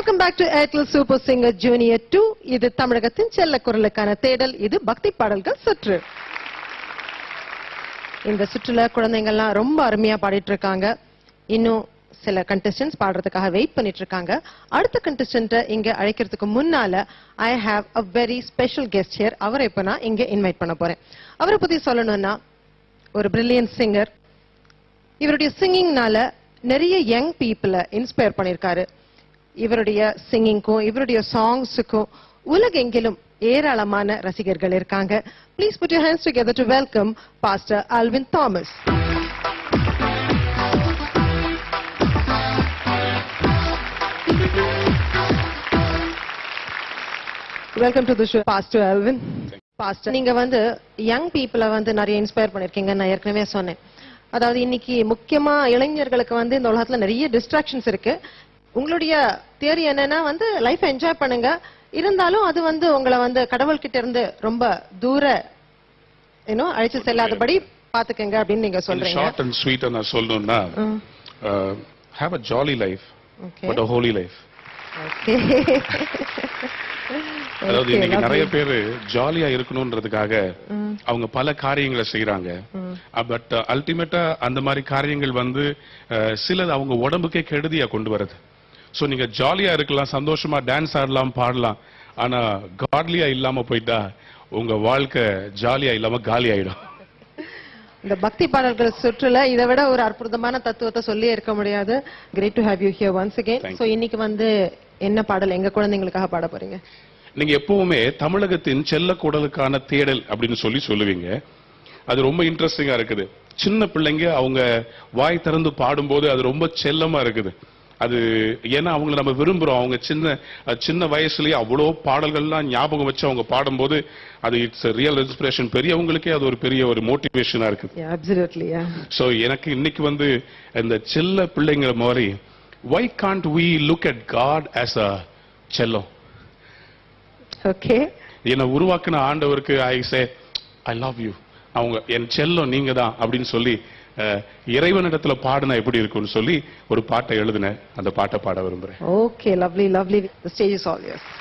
Welcome back to Airtel super singer junior two இது தமிழகத்தின் செல்ல குரலுக்கான தேடல் இது பக்தி பாடல்கள் சுற்று இந்த சுற்றுல குழந்தைங்கள்லாம் ரொம்ப அருமையா பாடிட்டு இருக்காங்க இன்னும் சில கண்டெஸ்டன்ஸ் பாடுறதுக்காக வெயிட் பண்ணிட்டு இருக்காங்க அடுத்த கண்டெஸ்டன்ட்டை இங்க அழைக்கிறதுக்கு முன்னால I have a very special guest here அவரை இப்ப நான் இங்க இன்வைட் பண்ண போறேன் அவரை பத்தி சொல்லணும்னா ஒரு பிரில்லியன்ட் சிங்கர் இவருடைய சிங்கிங்னால நிறைய யங் பீப்புளை இன்ஸ்பயர் பண்ணியிருக்காரு இவருடைய சிங்கிங்க்கும் இவருடைய சாங்ஸுக்கும் உலகெங்கிலும் ஏராளமான ரசிகர்கள் இருக்காங்க please put your hands together to welcome pastor Alvin Thomas welcome to the show pastor Alvin pastor நீங்க வந்து யங் பீப்புளை வந்து நிறைய இன்ஸ்பயர் பண்ணிருக்கீங்க நான் ஏற்கனவே சொன்னேன் அதாவது இன்னைக்கு முக்கியமா இளைஞர்களுக்கு வந்து இந்த உலகத்துல நிறைய டிஸ்ட்ராக்ஷன்ஸ் இருக்கு உங்களுடைய தியரி என்னன்னா வந்து லைஃப் என்ஜாய் பண்ணுங்க இருந்தாலும் அது வந்து உங்களை வந்து கடவுள்கிட்ட இருந்து ரொம்ப தூர ஏன்னோ அழைச்சு செல்லாதபடி பாத்துக்கங்க அப்படின்னு நீங்க சொல்றீங்க ஷார்ட் அண்ட் ஸ்வீட்டா நான் சொல்லணும்னா have a jolly life okay but a holy life okay அதாவது இன்னைக்கு நிறைய பேரு ஜாலியா இருக்கணும்ன்றதுக்காக அவங்க பல காரியங்களை செய்யறாங்க பட் அல்டிமேட்டா அந்த மாதிரி காரியங்கள் வந்து அஹ், சிலது அவங்க உடம்புக்கே கெடுதியா கொண்டு வருது சோ நீங்க ஜாலியா இருக்கலாம் சந்தோஷமா டான்ஸ் ஆடலாம் பாடலாம் ஆனா காட்லியா இல்லாம போயிட்டா உங்க வாழ்க்கை ஜாலியா இல்லாம காலி ஆயிடும் இந்த பக்தி பாடல்கள் சுற்றுல இதை விட ஒரு அற்புதமான தத்துவத்தை சொல்லியே இருக்க முடியாது great to have you here once again Thank so இன்னைக்கு வந்து என்ன பாடல் எங்க குழந்தைங்களுக்காக பாட போறீங்க நீங்க எப்பவுமே தமிழகத்தின் செல்ல குடலுக்கான தேடல் அப்படின்னு சொல்லி சொல்லுவீங்க அது ரொம்ப இன்ட்ரெஸ்டிங்கா இருக்குது சின்ன பிள்ளைங்க அவங்க வாய் திறந்து பாடும்போது அது ரொம்ப செல்லமா இருக்குது அது ஏன்னா அவங்கள நம்ம விரும்புறோம் அவங்க சின்ன அஹ், சின்ன வயசுலயே அவ்வளோ பாடல்கள்லாம் ஞாபகம் வச்சு அவங்க பாடும்போது அது இட்ஸ் ரியல் இன்ஸ்பிரேஷன் பெரியவங்களுக்கே அது ஒரு பெரிய ஒரு மோட்டிவேஷனா இருக்குது அப்சல்யூட்லி சோ எனக்கு இன்னைக்கு வந்து இந்த செல்ல பிள்ளைங்கிற மாதிரி why can't we look at God as a செல்லம் ஓகே என்னை உருவாக்குன ஆண்டவருக்கு ஐ சே ஐ லவ் யூ அவங்க என் செல்லம் நீங்க தான் அப்படின்னு சொல்லி அஹ், இறைவனிடத்துல பாடினா எப்படி இருக்கும்னு சொல்லி ஒரு பாட்டை எழுதினேன் அந்த பாட்டை பாட விரும்புறேன் okay lovely lovely the stage is all yours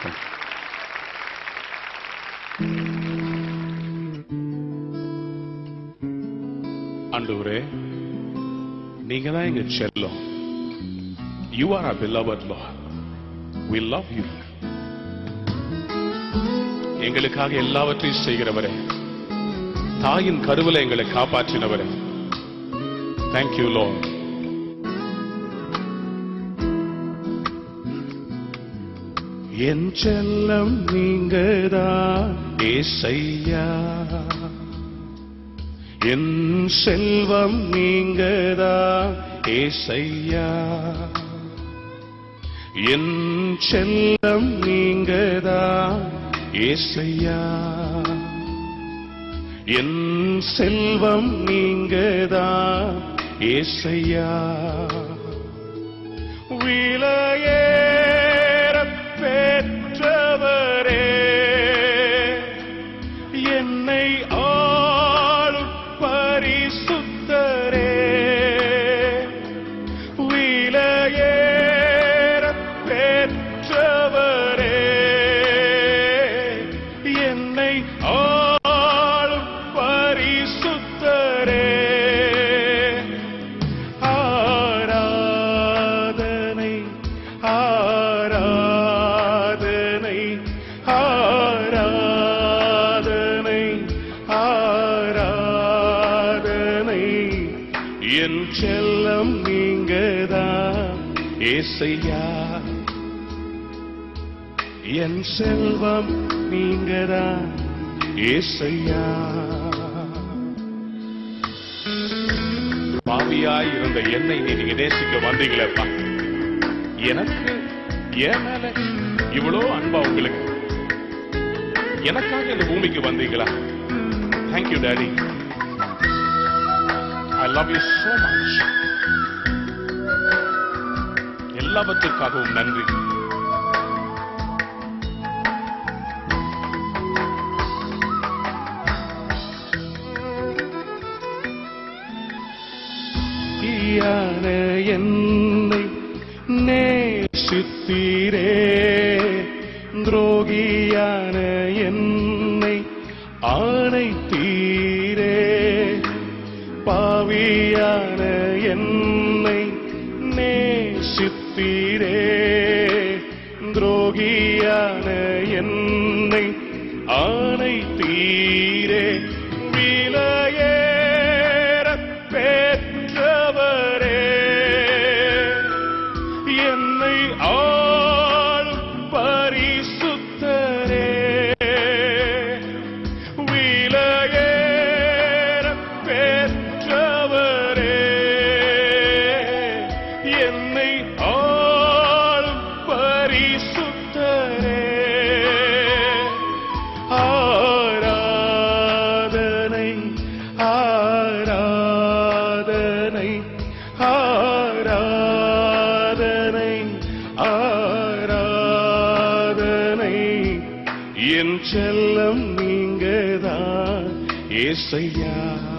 ஆண்டவரே நீங்க தான் எங்க செல்லம் you are a beloved Lord we love you எங்களுக்காக எல்லாவற்றையும் செய்கிறவரே தாயின் கருவில எங்களை காப்பாற்றினவரே தேங்க்யூ Lord என் செல்லம் நீங்கதான் ஏசையா என் செல்வம் நீங்கதா ஏசையா என் செல்லம் நீங்கதா ஏசையா என் செல்வம் நீங்கதா ஏசையா விலையேற பெற்றவரே என்னை ஆளும் பரிசுத்தரே விலையேற பெற்றவரே என்னை ஆளும் பரிசுத்தரே ஆராதனை ஆராதனை ஆராதனை ஆராதனை என் செல்லம் நீங்கதான் ஏசையா என் செல்வம் நீங்கதான் ஏசையா பாவியாய் இருந்த என்னை நீ நீங்க நேசிக்க வந்தீங்களேப்பா எனக்கு ஏன் மேல இவ்வளோ அன்பா உங்களுக்கு எனக்காக இந்த பூமிக்கு வந்தீங்களா thank you daddy I love you so much எல்லாவற்றிற்காகவும் நன்றி யான என்னை நேசித்தவரே நேசித்தீரே துரோகியான என்னை ஆணைத்தீரே பாவியான என்னை நேசித்தீரே துரோகியான என்னை ஆணைத்தீரே விலையேறப் பெற்றவரே என்னை ஆளும் பரிசுத்தரே விலையேறப் பெற்றவரே என்னை ஆளும் பரிசுத்தரே ஆராதனை ஆராதனை ஆராதனை ஆராதனை என் செல்லம் நீங்கதான் ஏசையா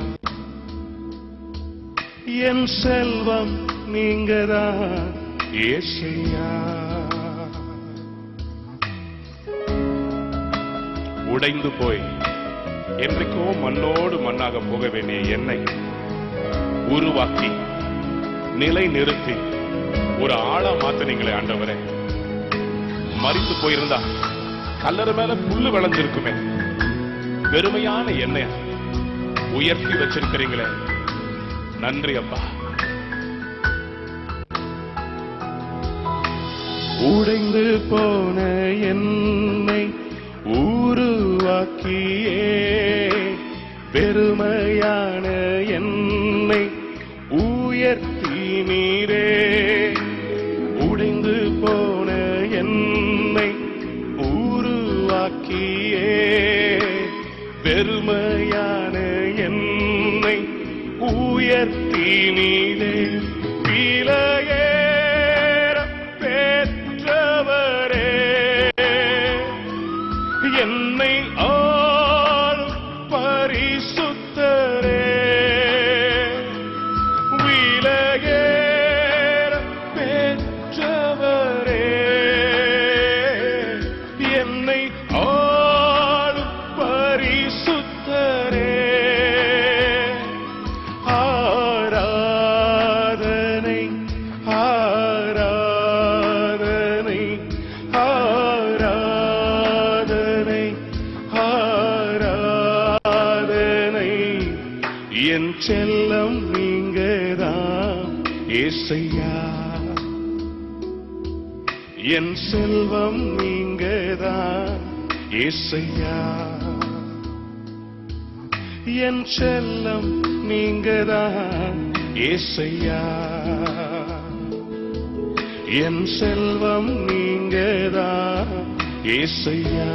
என் செல்வம் நீங்கதான் ஏசையா உடைந்து போய் என்றைக்கோ மண்ணோடு மண்ணாக போக வேண்டிய என்னை உருவாக்கி நிலை நிறுத்தி ஒரு ஆளா மாத்தினீங்களே ஆண்டவரே மறித்து போயிருந்தா கல்லறு மேல புல்லு விளைஞ்சிருக்குமே பெருமையான எண்ணெய் உயர்த்தி வச்சிருக்கிறீங்களே நன்றி அப்பா உடைந்து போன என்னை உருவாக்கியே பெருமையான என்னை உயர்த்தி நீரே உடைந்து போன என்னை உருவாக்கியே பெருமையான என்னை உயர்த்தி நீரே விலையேற பெற்றவரே என்னை ஆளும் பரிசுத்தரே விலையேற பெற்றவரே என்னை ஆளும் பரிசுத்தரே ஆராதனை ஆராதனை ஆராதனை ஆராதனை என் செல்லம் நீங்கதான் ஏசையா என் செல்வம் நீங்கதான் ஏசையா என் செல்லம் நீங்கதான் ஏசையா என் செல்வம் நீங்கதான் ஏசையா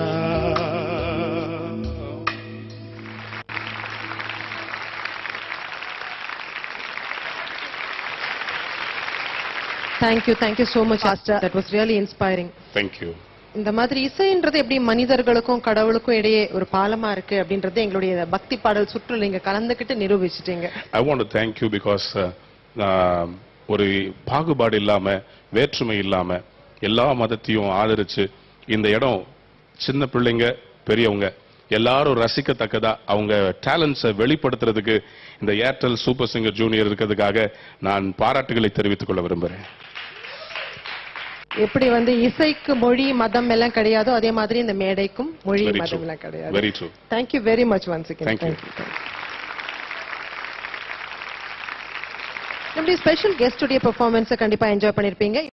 thank you thank you so much master that was really inspiring thank you இந்த மாதிரி இசைன்றது எப்படி மனிதர்களுக்கும் கடவுளுக்கும் இடையே ஒரு பாலமா இருக்கு அப்படின்றது எங்களுடைய பக்தி பாடல் சுற்றுல நீங்க கலந்துக்கிட்டு நிரூபிச்சிட்டீங்க I want to thank you because ஒரு பாகுபாடு இல்லாம வேற்றுமை இல்லாம எல்லா மதத்தையும் ஆதரிச்சு இந்த இடம் சின்ன பிள்ளைங்க பெரியவங்க எல்லாரும் ரசிக்கத்தக்கதா அவங்க டேலண்ட்ஸை வெளிப்படுத்துறதுக்கு இந்த ஏர்டெல் சூப்பர் சிங்கர் ஜூனியர் இருக்கிறதுக்காக நான் பாராட்டுகளை தெரிவித்துக் கொள்ள விரும்புறேன் எப்படி வந்து இசைக்கு மொழி மதம் எல்லாம் கிடையாதோ அதே மாதிரி இந்த மேடைக்கும் மொழி Very மதம் true. எல்லாம் கிடையாது Very true. Thank you very much once Thank you. நம்முடைய ஸ்பெஷல் கெஸ்டுடைய பெர்ஃபார்மன்ஸை கண்டிப்பா என்ஜாய் பண்ணிருப்பீங்க